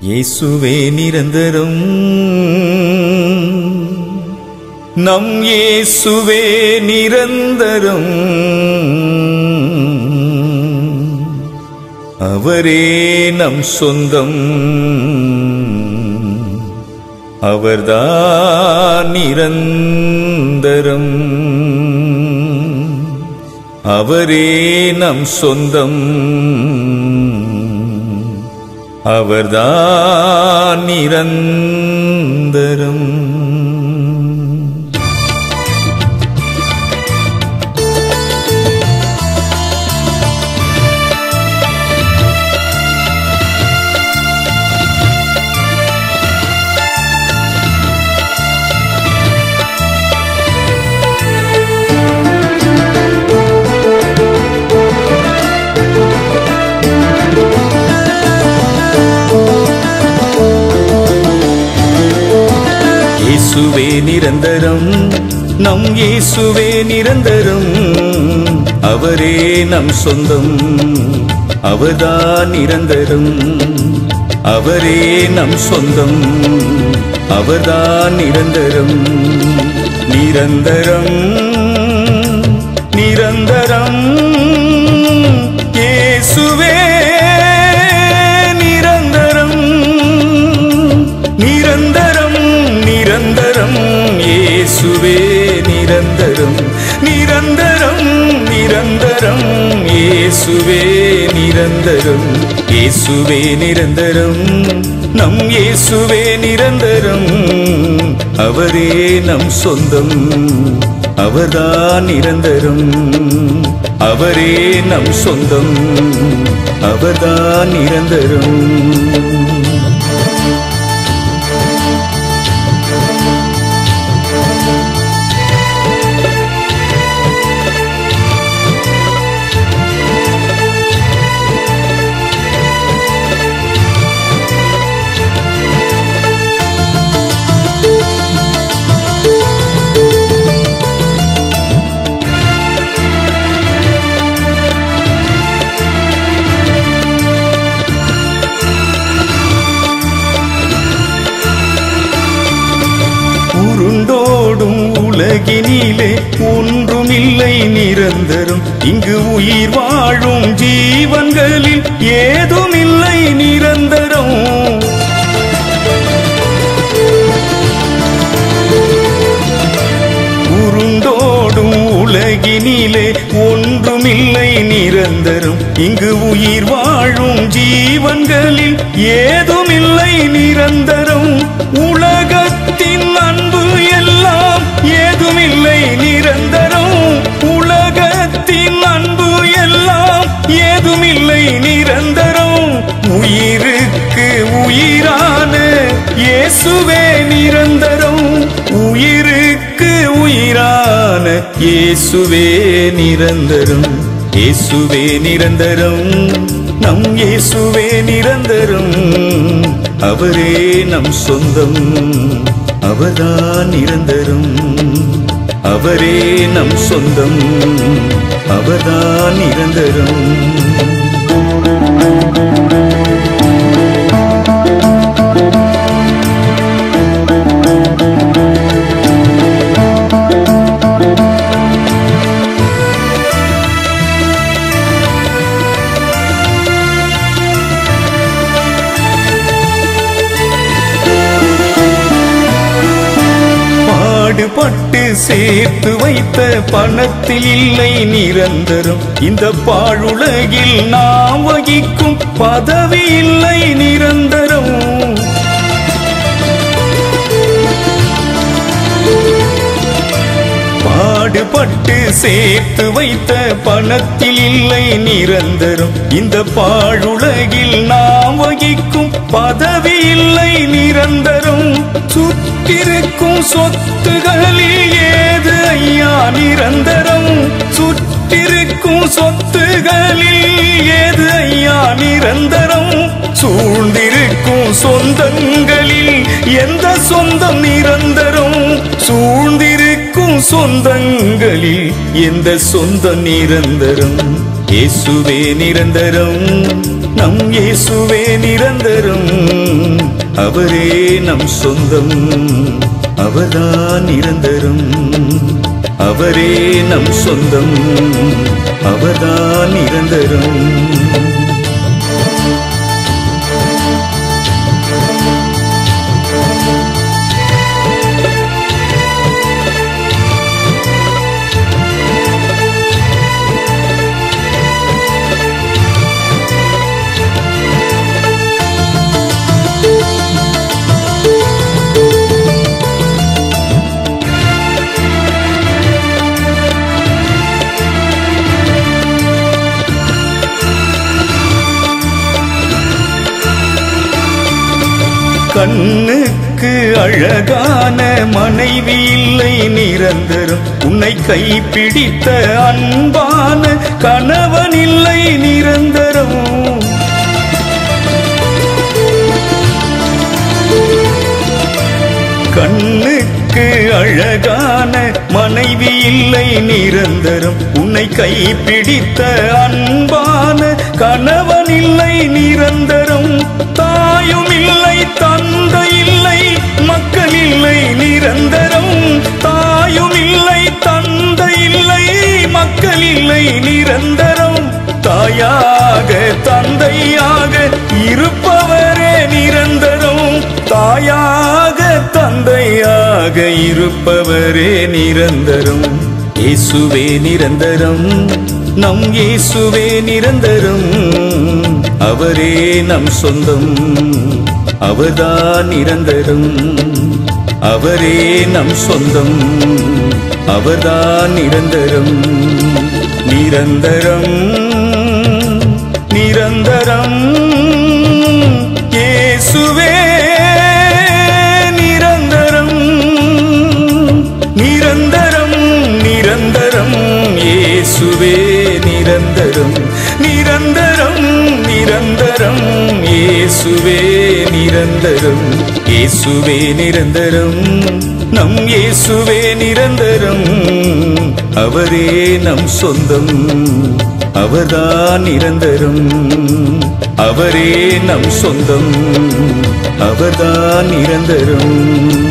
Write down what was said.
இயேசுவே நிரந்தரம் நம் இயேசுவே நிரந்தரம் அவரே நம் சொந்தம் அவர்தான் நிரந்தரம் அவரே நம் சொந்தம் அவர்தான் நிரந்தரம் இயேசுவே நிரந்தரம் நம் இயேசுவே நிரந்தரம் அவரே நம் சொந்தம் அவர்தான் நிரந்தரம் அவரே நம் சொந்தம் அவர்தான் நிரந்தரம் நிரந்தரம் நிரந்தரம் இயேசுவே நிரந்தரம் நிரந்தரம் நிரந்தரம் இயேசுவே நிரந்தரம் நிரந்தரம் நிரந்தரம் இயேசுவே நிரந்தரம் இயேசுவே நிரந்தரம் நம் இயேசுவே நிரந்தரம் அவரே நம் சொந்தம் அவர்தான் நிரந்தரம் அவரே நம் சொந்தம் அவர்தான் நிரந்தரம் உருண்டோடும் உலகினிலே ஒன்றுமில்லை நிரந்தரம் இங்கு உயிர் வாழும் ஜீவன்களில் ஏதுமில்லை நிரந்தரம் உருண்டோடும் உலகினிலே ஒன்றுமில்லை நிரந்தரம் இங்கு உயிர் வாழும் ஜீவன்களில் ஏதுமில்லை நிரந்தரம் உலகத்தின் அன்பு எல்லாம் ஏதுமில்லை நிரந்தரம் உலகத்தின் அன்பு எல்லாம் ஏதுமில்லை நிரந்தரம் உயிருக்கு உயிரான இயேசுவே நிரந்தரம் உயிருக்கு உயிரான இயேசுவே நிரந்தரம் இயேசுவே நிரந்தரம் நம் இயேசுவே நிரந்தரம் அவரே நம் சொந்தம் அவர்தான் நிரந்தரம் அவரே நம் சொந்தம் அவர்தான் நிரந்தரம் பாடுபட்டு சேர்த்து வைத்த பணத்தில் இல்லை நிரந்தரம் இந்த பாழுலகில் நாம் வகிக்கும் பதவி இல்லை நிரந்தரம் பாடுபட்டு சேர்த்து வைத்த பணத்தில் இல்லை நிரந்தரம் இந்த பாழுலகில் நாம் வகிக்கும் பதவி இல்லை நிரந்தரம் சுற்றிருக்கும் சொத்துகளில் ஏது ஐயா நிரந்தரம் சுற்றிருக்கும் சொத்துகளில் ஏது ஐயா நிரந்தரம் சூழ்ந்திருக்கும் சொந்தங்களில் எந்த சொந்தம் நிரந்தரம் சூழ்ந்திருக்கும் சொந்தங்களில் எந்த சொந்த நிரந்தரம் இயேசுவே நிரந்தரம் நம் இயேசுவே நிரந்தரம் அவரே நம் சொந்தம் அவர்தான் நிரந்தரம் அவரே நம் சொந்தம் அவர்தான் நிரந்தரம் கண்ணுக்கு அழகான மனைவி இல்லை நிரந்தரம் உன்னை கைப்பிடித்த அன்பான கணவன் இல்லை நிரந்தரம் கண்ணுக்கு அழகான மனைவி இல்லை நிரந்தரம் உன்னை கைப்பிடித்த அன்பான கணவன் இல்லை நிரந்தரம் தாயும் இல்லை தந்தை இல்லை மக்கள் இல்லை நிரந்தரம் தாயும் இல்லை தந்தை இல்லை மக்கள் இல்லை நிரந்தரம் தாயாக தந்தையாக இருப்பவரே நிரந்தரம் தாயாக தந்தையாக இருப்பவரே நிரந்தரம் இயேசுவே நிரந்தரம் நம் இயேசுவே நிரந்தரம் அவரே நம் சொந்தம் அவர்தான் நிரந்தரம் அவரே நம் சொந்தம் அவர்தான் நிரந்தரம் நிரந்தரம் நிரந்தரம் இயேசுவே நிரந்தரம் நிரந்தரம் நிரந்தரம் இயேசுவே நிரந்தரம் நிரந்தரம் நிரந்தரம் இயேசுவே நிரந்தரம் இயேசுவே நிரந்தரம் நம் இயேசுவே நிரந்தரம் அவரே நம் சொந்தம் அவர்தான் நிரந்தரம் அவரே நம் சொந்தம் அவர்தான் நிரந்தரம்